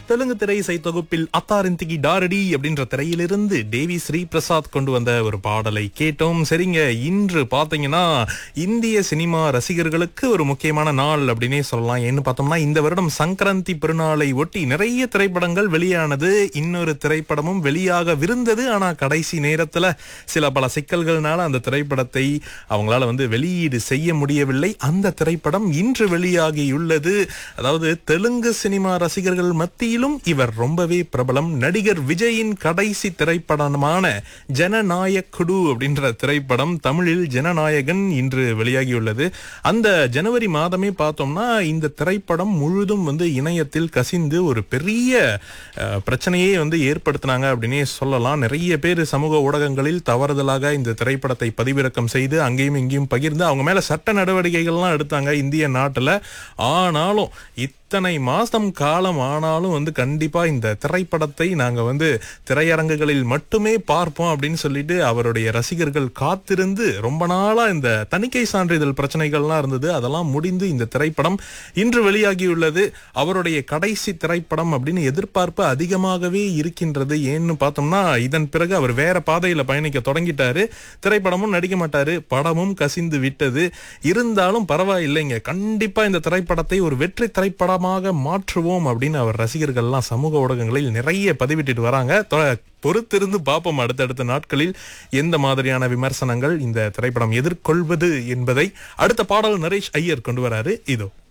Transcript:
தெலுங்கு திரை இசை தொகுப்பில் அத்தாரிந்திகி டாரடி அப்படின்ற திரையிலிருந்து தேவி ஸ்ரீ பிரசாத் கொண்டு வந்த ஒரு பாடலை கேட்டோம் சரிங்க இன்று பாத்தீங்கன்னா இந்திய சினிமா ரசிகர்களுக்கு ஒரு முக்கியமான நாள் அப்படின்னே சொல்லலாம் ஏன்னு பார்த்தோம்னா இந்த வருடம் சங்கரந்தி பெருநாளை ஒட்டி நிறைய திரைப்படங்கள் வெளியானது இன்னொரு திரைப்படமும் வெளியாகவிருந்தது ஆனா கடைசி நேரத்துல சில பல சிக்கல்கள்னால அந்த திரைப்படத்தை அவங்களால வந்து வெளியீடு செய்ய முடியவில்லை அந்த திரைப்படம் இன்று வெளியாகியுள்ளது அதாவது தெலுங்கு சினிமா ரசிகர்கள் மத்தியிலும் இவர் ரொம்பவே பிரபலம் நடிகர் விஜயின் கடைசி திரைப்படமான ஜனநாயக்குடு அப்படின்ற திரைப்படம் தமிழில் ஜனநாயகன் இன்று வெளியாகியுள்ளது அந்த ஜனவரி மாதமே பார்த்தோம்னா இந்த திரைப்படம் முழுதும் வந்து இணையத்தில் கசிந்து ஒரு பெரிய அஹ், பிரச்சனையே வந்து ஏற்படுத்தினாங்க அப்படின்னே சொல்லலாம் நிறைய பேர் சமூக ஊடகங்களில் தவறுதலாக இந்த திரைப்படத்தை பதிவிறக்கம் செய்து அங்கேயும் இங்கேயும் பகிர்ந்து அவங்க மேல சட்ட நடவடிக்கைகள்லாம் எடுத்தாங்க இந்திய நாட்டுல ஆனாலும் இத்தனை மாசம் காலம் ஆனாலும் வந்து கண்டிப்பா இந்த திரைப்படத்தை நாங்க வந்து திரையரங்குகளில் மட்டுமே பார்ப்போம் அப்படின்னு சொல்லிட்டு அவருடைய ரசிகர்கள் காத்திருந்து ரொம்ப நாளா இந்த தணிக்கை சான்றிதழ் பிரச்சனைகள்லாம் இருந்தது அதெல்லாம் முடிந்து இந்த திரைப்படம் இன்று வெளியாகியுள்ளது அவருடைய கடைசி திரைப்படம் அப்படின்னு எதிர்பார்ப்பு அதிகமாகவே இருக்கின்றது ஏன்னு பார்த்தோம்னா இதன் பிறகு அவர் வேற பாதையில பயணிக்க தொடங்கிட்டாரு திரைப்படமும் நடிக்க மாட்டாரு படமும் கசிந்து விட்டது இருந்தாலும் பரவாயில்லைங்க கண்டிப்பா இந்த திரைப்படத்தை ஒரு வெற்றி திரைப்படமாக மாற்றுவோம் அப்படின்னு அவர் ரசிகர்கள்லாம் சமூக ஊடகங்களில் நிறைய பதிவிட்டுட்டு வராங்க தொ- பொறுத்திருந்து பார்ப்போம் அடுத்தடுத்த நாட்களில் எந்த மாதிரியான விமர்சனங்கள் இந்த திரைப்படம் எதிர்கொள்வது என்பதை அடுத்த பாடல் நரேஷ் ஐயர் கொண்டு வராரு இதோ